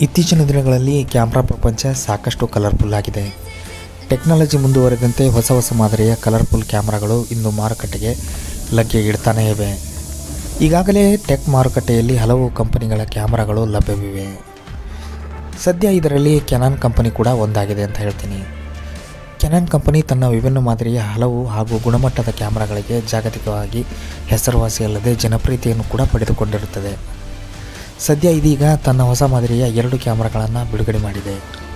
ಇತ್ತೀಚಿನ ದಿನಗಳಲ್ಲಿ ಕ್ಯಾಮ್ರಾ ಪ್ರಪಂಚ ಸಾಕಷ್ಟು ಕಲರ್ಫುಲ್ ಆಗಿದೆ ಟೆಕ್ನಾಲಜಿ ಮುಂದುವರೆದಂತೆ ಹೊಸ ಹೊಸ ಮಾದರಿಯ ಕಲರ್ಫುಲ್ ಕ್ಯಾಮ್ರಾಗಳು ಇಂದು ಮಾರುಕಟ್ಟೆಗೆ ಲಗ್ಗೆ ಇಡ್ತಾನೇ ಇವೆ ಈಗಾಗಲೇ ಟೆಕ್ ಮಾರುಕಟ್ಟೆಯಲ್ಲಿ ಹಲವು ಕಂಪನಿಗಳ ಕ್ಯಾಮ್ರಾಗಳು ಲಭ್ಯವಿವೆ ಸದ್ಯ ಇದರಲ್ಲಿ ಕೆನಾನ್ ಕಂಪನಿ ಕೂಡ ಒಂದಾಗಿದೆ ಅಂತ ಹೇಳ್ತೀನಿ ಕೆನಾನ್ ಕಂಪನಿ ತನ್ನ ವಿಭಿನ್ನ ಮಾದರಿಯ ಹಲವು ಹಾಗೂ ಗುಣಮಟ್ಟದ ಕ್ಯಾಮ್ರಾಗಳಿಗೆ ಜಾಗತಿಕವಾಗಿ ಹೆಸರುವಾಸಿಯಲ್ಲದೆ ಜನಪ್ರಿಯತೆಯನ್ನು ಕೂಡ ಪಡೆದುಕೊಂಡಿರುತ್ತದೆ ಸದ್ಯ ಇದೀಗ ತನ್ನ ಹೊಸ ಮಾದರಿಯ ಎರಡು ಕ್ಯಾಮ್ರಾಗಳನ್ನು ಬಿಡುಗಡೆ ಮಾಡಿದೆ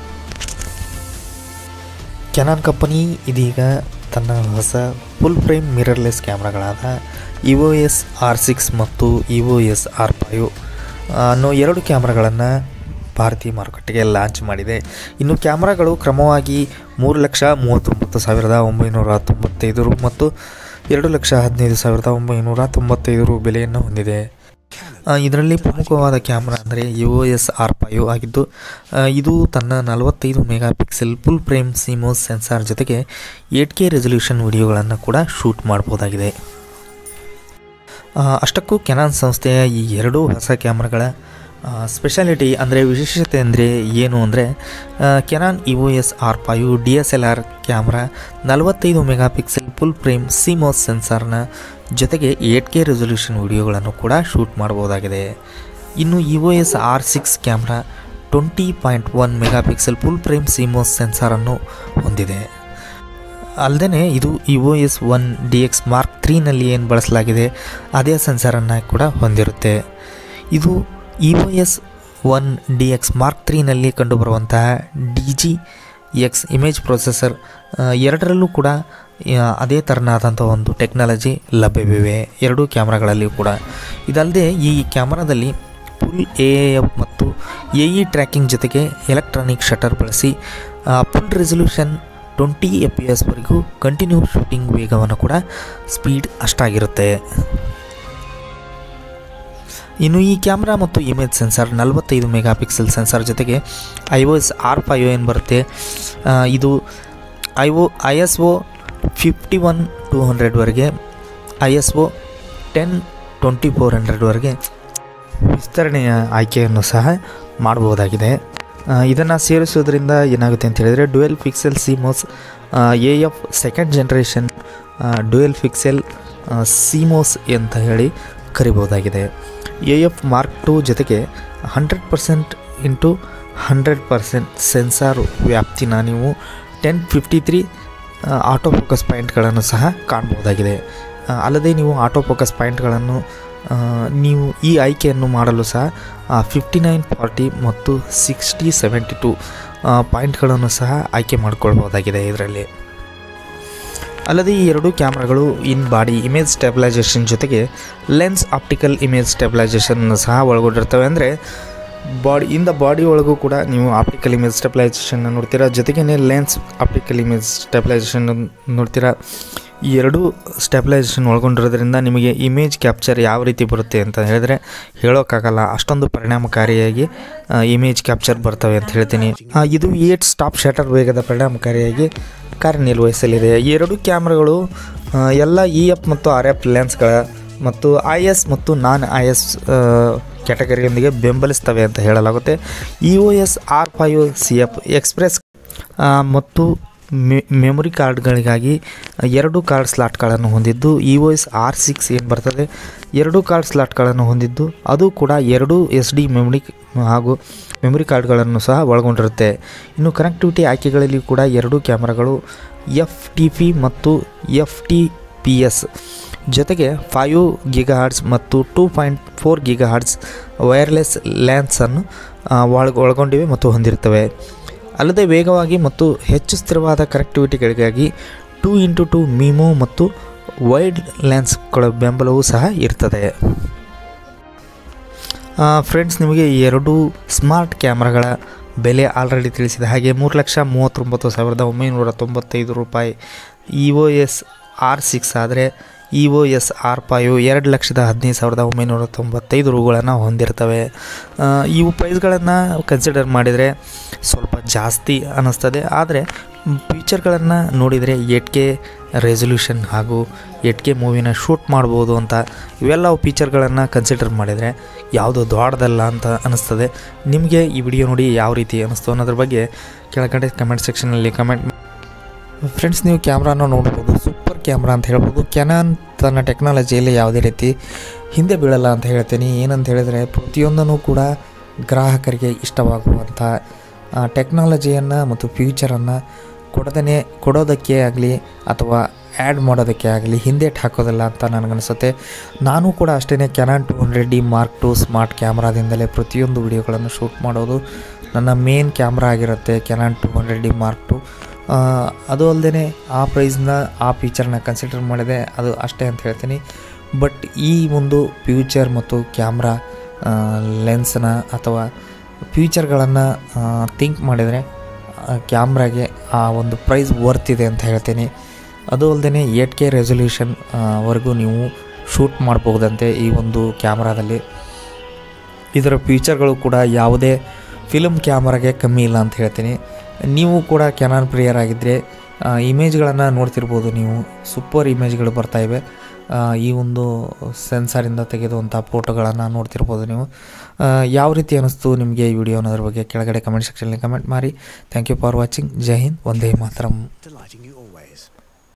ಕೆನಾನ್ ಕಂಪನಿ ಇದೀಗ ತನ್ನ ಹೊಸ ಫುಲ್ ಫ್ರೇಮ್ ಮಿರರ್ಲೆಸ್ ಕ್ಯಾಮ್ರಾಗಳಾದ ಇಒ ಎಸ್ ಆರ್ ಸಿಕ್ಸ್ ಮತ್ತು ಇಒ ಎಸ್ ಆರ್ ಫೈವ್ ಅನ್ನೋ ಎರಡು ಕ್ಯಾಮ್ರಾಗಳನ್ನು ಭಾರತೀಯ ಮಾರುಕಟ್ಟೆಗೆ ಲಾಂಚ್ ಮಾಡಿದೆ ಇನ್ನು ಕ್ಯಾಮ್ರಾಗಳು ಕ್ರಮವಾಗಿ ಮೂರು ಲಕ್ಷ ಮೂವತ್ತೊಂಬತ್ತು ಸಾವಿರದ ಒಂಬೈನೂರ ತೊಂಬತ್ತೈದು ರು ಮತ್ತು ಎರಡು ಲಕ್ಷ ಹದಿನೈದು ಸಾವಿರದ ಒಂಬೈನೂರ ತೊಂಬತ್ತೈದು ರು ಬೆಲೆಯನ್ನು ಹೊಂದಿದೆ ಆ, ಇದರಲ್ಲಿ ಪ್ರಮುಖವಾದ ಕ್ಯಾಮ್ರಾ ಅಂದರೆ ಯು ಎಸ್ ಆರ್ ಫೈವ್ ಆಗಿದ್ದು ಆ, ಇದು ತನ್ನ ನಲವತ್ತೈದು mega pixel full frame CMOS sensor ಜೊತೆಗೆ ಏಟ್ ಕೆ ರೆಸೊಲ್ಯೂಷನ್ ವಿಡಿಯೋಗಳನ್ನು ಕೂಡ ಶೂಟ್ ಮಾಡ್ಬೋದಾಗಿದೆ ಆ, ಅಷ್ಟಕ್ಕೂ ಕೆನಾನ್ ಸಂಸ್ಥೆಯ ಈ ಎರಡೂ ಹೊಸ ಕ್ಯಾಮ್ರಾಗಳ ಸ್ಪೆಷಾಲಿಟಿ ಅಂದರೆ ವಿಶೇಷತೆ ಅಂದರೆ ಏನು ಅಂದರೆ Canon E O S R five D S L R camera ನಲವತ್ತೈದು mega pixel full frame CMOS ಸೆನ್ಸಾರ್ನ ಜೊತೆಗೆ ಏಟ್ ಕೆ ರೆಸೊಲ್ಯೂಷನ್ ವಿಡಿಯೋಗಳನ್ನು ಕೂಡ ಶೂಟ್ ಮಾಡ್ಬೋದಾಗಿದೆ ಇನ್ನು E O S R six camera twenty point one mega pixel full frame CMOS ಸೆನ್ಸಾರನ್ನು ಹೊಂದಿದೆ ಅಲ್ಲದೆ ಇದು E O S one D X mark ತ್ರೀನಲ್ಲಿ ಏನು ಬಳಸಲಾಗಿದೆ ಅದೇ ಸೆನ್ಸರನ್ನು ಕೂಡ ಹೊಂದಿರುತ್ತೆ ಇದು E O S one D X mark ತ್ರೀನಲ್ಲಿ ಕಂಡುಬರುವಂತಹ DIGIC X image processor ಎರಡರಲ್ಲೂ ಕೂಡ ಆ, ಅದೇ ಥರನಾದಂಥ ಒಂದು ಟೆಕ್ನಾಲಜಿ ಲಭ್ಯವಿವೆ ಎರಡೂ ಕ್ಯಾಮ್ರಾಗಳಲ್ಲಿಯೂ ಕೂಡ ಇದಲ್ಲದೆ ಈ ಕ್ಯಾಮ್ರಾದಲ್ಲಿ ಫುಲ್ ಎ ಎಫ್ ಮತ್ತು ಎ ಇ ಟ್ರ್ಯಾಕಿಂಗ್ ಜೊತೆಗೆ ಎಲೆಕ್ಟ್ರಾನಿಕ್ ಶಟರ್ ಬಳಸಿ full resolution twenty A P ಎಸ್ವರೆಗೂ ಕಂಟಿನ್ಯೂ ಶೂಟಿಂಗ್ ವೇಗವನ್ನು ಕೂಡ ಸ್ಪೀಡ್ ಅಷ್ಟಾಗಿರುತ್ತೆ ಇನ್ನು ಈ ಕ್ಯಾಮ್ರಾ ಮತ್ತು ಇಮೇಜ್ ಸೆನ್ಸಾರ್ ನಲವತ್ತೈದು ಮೆಗಾ ಪಿಕ್ಸೆಲ್ ಸೆನ್ಸಾರ್ ಜೊತೆಗೆ I O S R five ಏನು ಬರುತ್ತೆ ಆ, ಇದು I O I S O fifty one two ಹಂಡ್ರೆಡ್ವರೆಗೆ I S O ten twenty four ಹಂಡ್ರೆಡ್ವರೆಗೆ ವಿಸ್ತರಣೆಯ ಆಯ್ಕೆಯನ್ನು ಸಹ ಮಾಡಬಹುದಾಗಿದೆ ಇದನ್ನು ಸೇರಿಸೋದ್ರಿಂದ ಏನಾಗುತ್ತೆ ಅಂತ ಹೇಳಿದರೆ dual pixel CMOS A F second generation dual pixel CMOS ಅಂತ ಹೇಳಿ ಕರಿಬಹುದಾಗಿದೆ ಎ ಎಫ್ ಮಾರ್ಕ್ ಟು ಜೊತೆಗೆ hundred percent into hundred percent sensor ವ್ಯಾಪ್ತಿನ ನೀವು ten fifty three auto focus ಪಾಯಿಂಟ್ಗಳನ್ನು ಸಹ ಕಾಣಬಹುದಾಗಿದೆ ಆ, ಅಲ್ಲದೆ ನೀವು ಆಟೋ ಫೋಕಸ್ ಪಾಯಿಂಟ್ಗಳನ್ನು ಆ, ನೀವು ಈ ಆಯ್ಕೆಯನ್ನು ಮಾಡಲು ಸಹ ಫಿಫ್ಟಿ ನೈನ್ ಫಾರ್ಟಿ ಮತ್ತು ಸಿಕ್ಸ್ಟಿ ಸೆವೆಂಟಿ ಟು ಪಾಯಿಂಟ್ಗಳನ್ನು ಸಹ ಆಯ್ಕೆ ಮಾಡಿಕೊಳ್ಬೋದಾಗಿದೆ ಇದರಲ್ಲಿ ಅಲ್ಲದೆ ಈ ಎರಡು ಕ್ಯಾಮ್ರಾಗಳು ಇನ್ ಬಾಡಿ ಇಮೇಜ್ ಸ್ಟೆಬಿಲೈಸೇಷನ್ ಜೊತೆಗೆ ಲೆನ್ಸ್ ಆಪ್ಟಿಕಲ್ ಇಮೇಜ್ ಸ್ಟೆಬಿಲೈಸೇಷನ್ ಸಹ ಒಳಗೊಂಡಿರ್ತವೆ ಅಂದರೆ ಬಾಡಿ ಇನ್ ದ ಬಾಡಿ ಒಳಗೂ ಕೂಡ ನೀವು ಆಪ್ಟಿಕಲ್ ಇಮೇಜ್ ಸ್ಟೆಬಿಲೈಸೇಷನ್ ನೋಡ್ತೀರಾ ಜೊತೆಗೇ ಲೆನ್ಸ್ ಆಪ್ಟಿಕಲ್ ಇಮೇಜ್ ಸ್ಟೆಬಿಲೈಸೇಷನ್ ನೋಡ್ತೀರಾ ಈ ಎರಡೂ ಸ್ಟೆಬಿಲೈಸೇಷನ್ ಒಳಗೊಂಡಿರೋದ್ರಿಂದ ನಿಮಗೆ ಇಮೇಜ್ ಕ್ಯಾಪ್ಚರ್ ಯಾವ ರೀತಿ ಬರುತ್ತೆ ಅಂತ ಹೇಳಿದ್ರೆ ಹೇಳೋಕ್ಕಾಗಲ್ಲ ಅಷ್ಟೊಂದು ಪರಿಣಾಮಕಾರಿಯಾಗಿ ಇಮೇಜ್ ಕ್ಯಾಪ್ಚರ್ ಬರ್ತವೆ ಅಂತ ಹೇಳ್ತೀನಿ ಆ, ಇದು ಏಟ್ ಸ್ಟಾಪ್ ಶಟರ್ ವೇಗದ ಪರಿಣಾಮಕಾರಿಯಾಗಿ ಕಾರ್ಯನಿರ್ವಹಿಸಲಿದೆ ಈ ಎರಡು ಕ್ಯಾಮ್ರಾಗಳು ಆ, ಎಲ್ಲ ಇ ಎಫ್ ಮತ್ತು ಆರ್ ಎಫ್ ಲೆನ್ಸ್ಗಳ ಮತ್ತು ಐ ಎಸ್ ಮತ್ತು ನಾನ್ ಐ ಎಸ್ ಕ್ಯಾಟಗರಿಯೊಂದಿಗೆ ಬೆಂಬಲಿಸ್ತವೆ ಅಂತ ಹೇಳಲಾಗುತ್ತೆ E O S R five C F express ಆ, ಮತ್ತು ಮೆ ಮೆಮೊರಿ ಕಾರ್ಡ್ಗಳಿಗಾಗಿ ಎರಡು ಕಾರ್ಡ್ ಸ್ಲಾಟ್ಗಳನ್ನು ಹೊಂದಿದ್ದು E O S R six ಏನು ಬರ್ತದೆ ಎರಡು ಕಾರ್ಡ್ ಸ್ಲಾಟ್ಗಳನ್ನು ಹೊಂದಿದ್ದು ಅದು ಕೂಡ ಎರಡು ಎಸ್ ಡಿ ಮೆಮೊರಿ ಹಾಗೂ ಮೆಮೊರಿ ಕಾರ್ಡ್ಗಳನ್ನು ಸಹ ಒಳಗೊಂಡಿರುತ್ತೆ ಇನ್ನು ಕನೆಕ್ಟಿವಿಟಿ ಆಯ್ಕೆಗಳಲ್ಲಿ ಕೂಡ ಎರಡು ಕ್ಯಾಮ್ರಾಗಳು ಎಫ್ ಟಿ ಪಿ ಮತ್ತು ಎಫ್ ಟಿ ಪಿ ಎಸ್ ಜೊತೆಗೆ ಫೈವ್ ಗಿಗಾ ಹಾರ್ಟ್ಸ್ ಮತ್ತು two point four gigahertz wireless ಲ್ಯಾನ್ಸನ್ನು ಒಳಗ ಒಳಗೊಂಡಿವೆ ಮತ್ತು ಹೊಂದಿರ್ತವೆ ಅಲ್ಲದೆ ವೇಗವಾಗಿ ಮತ್ತು ಹೆಚ್ಚು ಸ್ಥಿರವಾದ ಕನೆಕ್ಟಿವಿಟಿಗಳಿಗಾಗಿ ಟೂ ಇಂಟು ಟೂ ಮೀಮೋ ಮತ್ತು ವೈಡ್ ಲ್ಯಾನ್ಸ್ಗಳ ಬೆಂಬಲವೂ ಸಹ ಇರ್ತದೆ ಫ್ರೆಂಡ್ಸ್ ನಿಮಗೆ ಈ ಎರಡು ಸ್ಮಾರ್ಟ್ ಕ್ಯಾಮ್ರಾಗಳ ಬೆಲೆ ಆಲ್ರೆಡಿ ತಿಳಿಸಿದೆ ಹಾಗೆ ಮೂರು ಲಕ್ಷ ಮೂವತ್ತೊಂಬತ್ತು ಸಾವಿರದ ಒಂಬೈನೂರ ತೊಂಬತ್ತೈದು ರೂಪಾಯಿ E O S R six ಆದರೆ E O S R five ಎರಡು ಲಕ್ಷದ ಹದಿನೈದು ಸಾವಿರದ ಒಂಬೈನೂರ ತೊಂಬತ್ತೈದು ರೂಗಳನ್ನು ಹೊಂದಿರ್ತವೆ ಆ, ಇವು ಪ್ರೈಸ್ಗಳನ್ನು ಕನ್ಸಿಡರ್ ಮಾಡಿದರೆ ಸ್ವಲ್ಪ ಜಾಸ್ತಿ ಅನ್ನಿಸ್ತದೆ ಆದರೆ ಫೀಚರ್ಗಳನ್ನು ನೋಡಿದರೆ ಏಟ್ ಕೆ ರೆಸೊಲ್ಯೂಷನ್ ಹಾಗೂ ಎಟ್ ಕೆ ಮೂವಿನ ಶೂಟ್ ಮಾಡ್ಬೋದು ಅಂತ ಇವೆಲ್ಲ ಫೀಚರ್ಗಳನ್ನು ಕನ್ಸಿಡರ್ ಮಾಡಿದರೆ ಯಾವುದು ದೊಡ್ಡದಲ್ಲ ಅಂತ ಅನ್ನಿಸ್ತದೆ ನಿಮಗೆ ಈ ವಿಡಿಯೋ ನೋಡಿ ಯಾವ ರೀತಿ ಅನ್ನಿಸ್ತು ಅನ್ನೋದ್ರ ಬಗ್ಗೆ ಕೆಳಗಡೆ ಕಮೆಂಟ್ ಸೆಕ್ಷನಲ್ಲಿ ಕಮೆಂಟ್ ಫ್ರೆಂಡ್ಸ್ ನೀವು ಕ್ಯಾಮ್ರಾನ ನೋಡ್ಬೋದು ಸೂಪರ್ ಕ್ಯಾಮ್ರಾ ಅಂತ ಹೇಳ್ಬೋದು ಕೆನಾನ್ ತನ್ನ ಟೆಕ್ನಾಲಜಿಯಲ್ಲಿ ಯಾವುದೇ ರೀತಿ ಹಿಂದೆ ಬೀಳಲ್ಲ ಅಂತ ಹೇಳ್ತೀನಿ ಏನಂತ ಹೇಳಿದರೆ ಪ್ರತಿಯೊಂದನ್ನು ಕೂಡ ಗ್ರಾಹಕರಿಗೆ ಇಷ್ಟವಾಗುವಂಥ ಟೆಕ್ನಾಲಜಿಯನ್ನು ಮತ್ತು ಫ್ಯೂಚರನ್ನು ಕೊಡದೇ ಕೊಡೋದಕ್ಕೆ ಆಗಲಿ ಅಥವಾ ಆ್ಯಡ್ ಮಾಡೋದಕ್ಕೆ ಆಗಲಿ ಹಿಂದೇಟ್ ಹಾಕೋದಿಲ್ಲ ಅಂತ ನನಗನ್ಸುತ್ತೆ ನಾನು ಕೂಡ ಅಷ್ಟೇ Canon two hundred D mark two smart ಕ್ಯಾಮ್ರಾದಿಂದಲೇ ಪ್ರತಿಯೊಂದು ವಿಡಿಯೋಗಳನ್ನು ಶೂಟ್ ಮಾಡೋದು ನನ್ನ ಮೇನ್ ಕ್ಯಾಮ್ರಾ ಆಗಿರುತ್ತೆ Canon two hundred D mark two ಅದು ಅಲ್ಲದೆ ಆ ಪ್ರೈಸ್ನ ಆ ಫೀಚರ್ನ ಕನ್ಸಿಡರ್ ಮಾಡಿದೆ ಅದು ಅಷ್ಟೇ ಅಂತ ಹೇಳ್ತೀನಿ ಬಟ್ ಈ ಒಂದು ಫ್ಯೂಚರ್ ಮತ್ತು ಕ್ಯಾಮ್ರಾ ಲೆನ್ಸ್ನ ಅಥವಾ ಫ್ಯೂಚರ್ಗಳನ್ನು ಥಿಂಕ್ ಮಾಡಿದರೆ ಕ್ಯಾಮ್ರಾಗೆ ಆ ಒಂದು ಪ್ರೈಸ್ ವರ್ತ್ ಇದೆ ಅಂತ ಹೇಳ್ತೀನಿ ಅದು ಅಲ್ಲದೆ ಏಟ್ ಕೆ ರೆಸೊಲ್ಯೂಷನ್ ವರೆಗೂ ನೀವು ಶೂಟ್ ಮಾಡ್ಬೋದಂತೆ ಈ ಒಂದು ಕ್ಯಾಮ್ರಾದಲ್ಲಿ ಇದರ ಫೀಚರ್ಗಳು ಕೂಡ ಯಾವುದೇ ಫಿಲಮ್ ಕ್ಯಾಮ್ರಾಗೆ ಕಮ್ಮಿ ಇಲ್ಲ ಅಂತ ಹೇಳ್ತೀನಿ ನೀವು ಕೂಡ ಕೆನಾನ್ ಪ್ರಿಯರ್ ಆಗಿದ್ದರೆ ಇಮೇಜ್ಗಳನ್ನು ನೋಡ್ತಿರ್ಬೋದು ನೀವು ಸೂಪರ್ ಇಮೇಜ್ಗಳು ಬರ್ತಾ ಇವೆ ಈ ಒಂದು ಸೆನ್ಸರಿಂದ ತೆಗೆದುವಂಥ ಫೋಟೋಗಳನ್ನು ನೋಡ್ತಿರ್ಬೋದು ನೀವು ಯಾವ ರೀತಿ ಅನ್ನಿಸ್ತು ನಿಮಗೆ ಈ ವಿಡಿಯೋ ಅನ್ನೋದ್ರ ಬಗ್ಗೆ ಕೆಳಗಡೆ ಕಮೆಂಟ್ ಸೆಕ್ಷನಲ್ಲಿ ಕಮೆಂಟ್ ಮಾಡಿ ಥ್ಯಾಂಕ್ ಯು ಫಾರ್ ವಾಚಿಂಗ್ ಜೈ ಹಿಂದ್ ಒಂದೇ ಮಾತರಂ delighting you all.